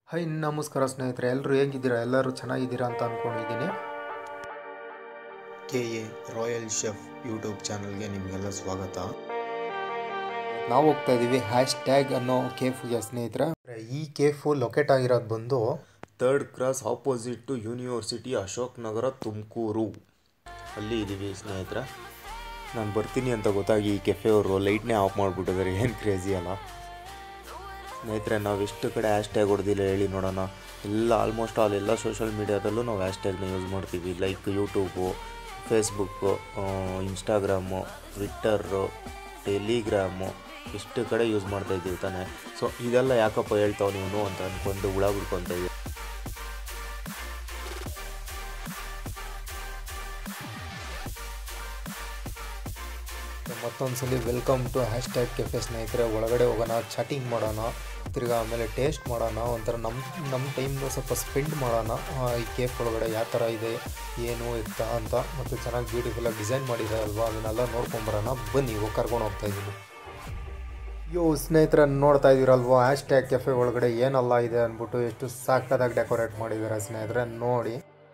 high ನಮಸ್ಕಾರ ಸ್ನೇಹಿತರೆ ಎಲ್ಲರೂ ಹೇಗಿದ್ದೀರಾ ಎಲ್ಲರೂ ಚೆನ್ನಾಗಿದ್ದೀರಾ ಅಂತ ಅಂದ್ಕೊಂಡಿದ್ದೀನಿ K A royal chef YouTube ಚಾನಲ್ಗೆ ನಿಮಗೆಲ್ಲ ಸ್ವಾಗತ ನಾವು ಹೋಗ್ತಾ ಇದ್ದೀವಿ ಹ್ಯಾಶ್ ಟ್ಯಾಗ್ ಅನ್ನೋ ಕೇಫ್ಗೆ ಸ್ನೇಹಿತರೆ ಈ ಕೇಫು ಲೊಕೇಟ್ ಆಗಿರೋದು ಬಂದು third cross opposite to university Ashok Nagar Tumakuru ಅಲ್ಲಿ ಇದ್ದೀವಿ ಸ್ನೇಹಿತರೆ ನಾನು ಬರ್ತೀನಿ ಅಂತ ಗೊತ್ತಾಗಿ ಈ ಕೆಫೆ ಅವರು ಲೈಟ್ನೇ ಆಫ್ ಮಾಡಿಬಿಟ್ಟಿದ್ದಾರೆ ಏನು ಕ್ರೇಜಿ ಅಲ್ಲ ಸ್ನೇಹಿತರೆ ನಾವು ಎಷ್ಟು ಕಡೆ ಹ್ಯಾಶ್ ಟ್ಯಾಗ್ ಹೊಡೆದಿಲ್ಲ ಹೇಳಿ ನೋಡೋಣ ಎಲ್ಲ ಆಲ್ಮೋಸ್ಟ್ ಆಲ್ ಎಲ್ಲ ಸೋಷಲ್ ಮೀಡ್ಯಾದಲ್ಲೂ ನಾವು ಹ್ಯಾಶ್ ಟ್ಯಾಗ್ನ ಯೂಸ್ ಮಾಡ್ತೀವಿ like YouTube Facebook Instagram Twitter Telegram ಇಷ್ಟು ಕಡೆ ಯೂಸ್ ಮಾಡ್ತಾ ಇದ್ದೀವಿ ತಾನೆ ಸೊ ಇದೆಲ್ಲ ಯಾಕಪ್ಪ ಹೇಳ್ತಾವೆ ನೀನು ಅಂತ ಅಂದ್ಕೊಂಡು ಹುಳ ಬಿಡ್ಕೊತ ಇದ್ದೀವಿ ಮತ್ತೊಂದು ಸಲ welcome to hashtag cafe ಸ್ನೇಹಿತರೆ ಒಳಗಡೆ ಹೋಗೋಣ ಚಾಟಿಂಗ್ ಮಾಡೋಣ ತಿರ್ಗಾ ಆಮೇಲೆ ಟೇಸ್ಟ್ ಮಾಡೋಣ ಒಂಥರ ನಮ್ಮ ನಮ್ಮ ಟೈಮ್ನ ಸ್ವಲ್ಪ ಸ್ಪೆಂಡ್ ಮಾಡೋಣ ಆ, ಈ ಕೇಫ್ ಒಳಗಡೆ ಯಾವ ಥರ ಇದೆ ಏನು ಎತ್ತ ಅಂತ ಮತ್ತು ಚೆನ್ನಾಗಿ ಬ್ಯೂಟಿಫುಲ್ಲಾಗಿ ಡಿಸೈನ್ ಮಾಡಿದ್ದಾರೆ ಅಲ್ವಾ ಅದನ್ನೆಲ್ಲ ನೋಡ್ಕೊಂಬರೋಣ ಬನ್ನಿ ಹೋಗಿ ಕರ್ಕೊಂಡು ಹೋಗ್ತಾ ಇದ್ದೀನಿ ಯೋ ಸ್ನೇಹಿತರ ನೋಡ್ತಾ ಇದ್ದೀರಲ್ವಾ ಹ್ಯಾಶ್ ಟ್ಯಾಗ್ ಕೆಫೆ ಒಳಗಡೆ ಏನೆಲ್ಲ ಇದೆ ಅಂದ್ಬಿಟ್ಟು ಎಷ್ಟು ಸಾಕದಾಗಿ ಡೆಕೋರೇಟ್ ಮಾಡಿದ್ದಾರೆ ಸ್ನೇಹಿತರೆ ನೋಡಿ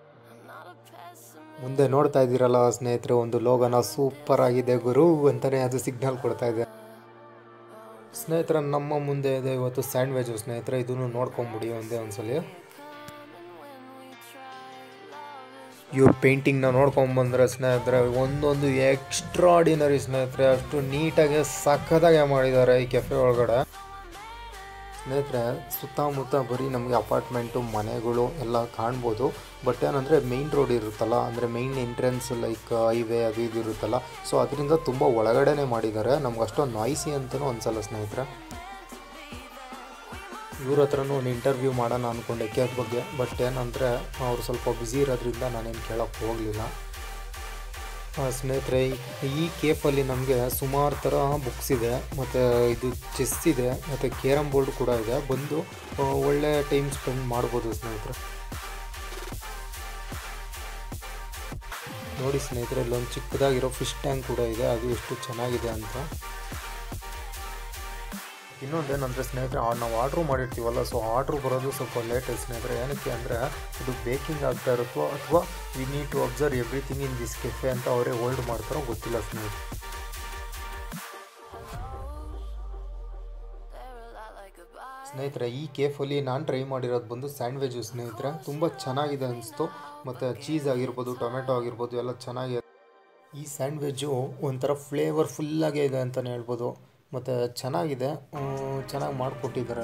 ಮುಂದೆ ನೋಡ್ತಾ ಇದ್ದೀರಲ್ಲ ಸ್ನೇಹಿತರೆ ಒಂದು ಲೋಗನ ಸೂಪರ್ ಆಗಿದೆ ಗುರು ಅಂತಾನೆ ಅದು ಸಿಗ್ನಲ್ ಕೊಡ್ತಾ ಇದೆ ಸ್ನೇಹಿತರ ನಮ್ಮ ಮುಂದೆ ಇದೆ ಇವತ್ತು ಸ್ಯಾಂಡ್ವಿಚ್ ಸ್ನೇಹಿತರೆ ಇದನ್ನು ನೋಡ್ಕೊಂಬಿಡಿ ಒಂದೇ ಒಂದ್ಸಲಿ ಇವ್ರ ಪೇಂಟಿಂಗ್ನ ನೋಡ್ಕೊಂಬಂದ್ರೆ ಸ್ನೇಹಿತರೆ ಒಂದೊಂದು ಎಕ್ಸ್ಟ್ರಾಡಿನರಿ ಸ್ನೇಹಿತರೆ ಅಷ್ಟು ನೀಟಾಗಿ ಸಖತ್ತಾಗೆ ಮಾಡಿದ್ದಾರೆ ಈ ಕೆಫೆ ಒಳಗಡೆ ಸ್ನೇಹಿತರೆ ಸುತ್ತಮುತ್ತ ಬರೀ ನಮಗೆ ಅಪಾರ್ಟ್ಮೆಂಟು ಮನೆಗಳು ಎಲ್ಲ ಕಾಣ್ಬೋದು ಬಟ್ ಏನಂದರೆ ಮೇಯ್ನ್ ರೋಡ್ ಇರುತ್ತಲ್ಲ ಅಂದರೆ ಮೇಯ್ನ್ ಎಂಟ್ರೆನ್ಸ್ ಲೈಕ್ ಹೈವೇ ಅದು ಇದು ಇರುತ್ತಲ್ಲ ಸೊ ಅದರಿಂದ ತುಂಬ ಒಳಗಡೆನೇ ಮಾಡಿದ್ದಾರೆ ನಮ್ಗೆ ಅಷ್ಟೊಂದು ನಾಯ್ಸಿ ಅಂತಲೂ ಅನ್ಸಲ್ಲ ಸ್ನೇಹಿತರೆ ಇವ್ರ ಹತ್ರನೂ ಒಂದು ಇಂಟರ್ವ್ಯೂ ಮಾಡೋಣ ಅಂದ್ಕೊಂಡೆ ಕೇಫ್ ಬಗ್ಗೆ ಬಟ್ ಏನಂದರೆ ಅವ್ರು ಸ್ವಲ್ಪ ಬ್ಯುಸಿ ಇರೋದ್ರಿಂದ ನಾನೇನು ಕೇಳೋಕ್ಕೆ ಹೋಗಲಿಲ್ಲ ಸ್ನೇಹಿತರೆ ಈ- ಈ ಕೇಫಲ್ಲಿ ನಮಗೆ ಸುಮಾರು ಥರ ಬುಕ್ಸ್ ಇದೆ ಮತ್ತು ಇದು ಚೆಸ್ ಇದೆ ಮತ್ತು ಕೇರಮ್ ಬೋರ್ಡ್ ಕೂಡ ಇದೆ ಬಂದು ಆ, ಒಳ್ಳೆ ಟೈಮ್ ಸ್ಪೆಂಡ್ ಮಾಡ್ಬೋದು ಸ್ನೇಹಿತರೆ ನೋಡಿ ಸ್ನೇಹಿತರೆ ಇಲ್ಲೊಂದು ಚಿಕ್ಕದಾಗಿರೋ ಫಿಶ್ ಟ್ಯಾಂಕ್ ಕೂಡ ಇದೆ ಅದು ಎಷ್ಟು ಚೆನ್ನಾಗಿದೆ ಅಂತ ಇನ್ನೊಂದೇನಂದರೆ ಸ್ನೇಹಿತರೆ ಆ- ನಾವು ಆರ್ಡ್ರ್ ಮಾಡಿರ್ತೀವಲ್ಲ ಸೊ ಆರ್ಡ್ರ್ ಬರೋದು ಸ್ವಲ್ಪ ಲೇಟ್ ಸ್ನೇಹಿತರೆ ಏನಕ್ಕೆ ಅಂದರೆ ಇದು ಬೇಕಿಂಗ್ ಆಗ್ತಾ ಇರುತ್ತೋ ಅಥವಾ we need to observe everything in this cafe ಅಂತ ಅವರೇ ಹೋಲ್ಡ್ ಮಾಡ್ತಾರೋ ಗೊತ್ತಿಲ್ಲ ಸ್ನೇಹಿತರೆ ಸ್ನೇಹಿತರೆ ಈ ಕೇಫಲ್ಲಿ ನಾನು ಟ್ರೈ ಮಾಡಿರೋದು ಬಂದು ಸ್ಯಾಂಡ್ವಿಚು ಸ್ನೇಹಿತರೆ ತುಂಬ ಚೆನ್ನಾಗಿದೆ ಅನಿಸ್ತು ಮತ್ತು ಚೀಸ್ ಆಗಿರ್ಬೋದು ಟೊಮೆಟೊ ಆಗಿರ್ಬೋದು ಎಲ್ಲ ಚೆನ್ನಾಗಿದೆ ಈ ಸ್ಯಾಂಡ್ವಿಚ್ಚು ಒಂಥರ ಫ್ಲೇವರ್ ಫುಲ್ಲಾಗೇ ಇದೆ ಅಂತಲೇ ಹೇಳ್ಬೋದು ಮತ್ತು ಚೆನ್ನಾಗಿದೆ ಚೆನ್ನಾಗಿ ಮಾಡಿಕೊಟ್ಟಿದ್ದಾರೆ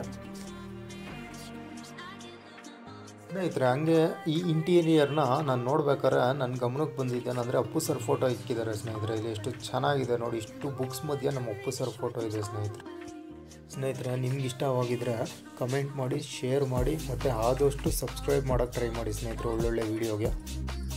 ಸ್ನೇಹಿತರೆ ಹಂಗೆ ಈ ಇಂಟೀರಿಯರ್ನ ನಾನು ನೋಡ್ಬೇಕಾದ್ರೆ ನನ್ನ ಗಮನಕ್ಕೆ ಬಂದಿದ್ದೇನೆಂದರೆ ಅಪ್ಪು ಸರ್ ಫೋಟೋ ಇಕ್ಕಿದ್ದಾರೆ ಸ್ನೇಹಿತರೆ ಇಲ್ಲಿ ಎಷ್ಟು ಚೆನ್ನಾಗಿದೆ ನೋಡಿ ಇಷ್ಟು ಬುಕ್ಸ್ ಮಧ್ಯೆ ನಮ್ಮ ಅಪ್ಪು ಸರ್ ಫೋಟೋ ಇದೆ ಸ್ನೇಹಿತರೆ ಸ್ನೇಹಿತರೆ ನಿಮ್ಗೆ ಇಷ್ಟವಾಗಿದ್ದರೆ ಕಮೆಂಟ್ ಮಾಡಿ ಶೇರ್ ಮಾಡಿ ಮತ್ತು ಆದಷ್ಟು ಸಬ್ಸ್ಕ್ರೈಬ್ ಮಾಡೋಕ್ಕೆ ಟ್ರೈ ಮಾಡಿ ಸ್ನೇಹಿತರೆ ಒಳ್ಳೊಳ್ಳೆ ವೀಡಿಯೋಗೆ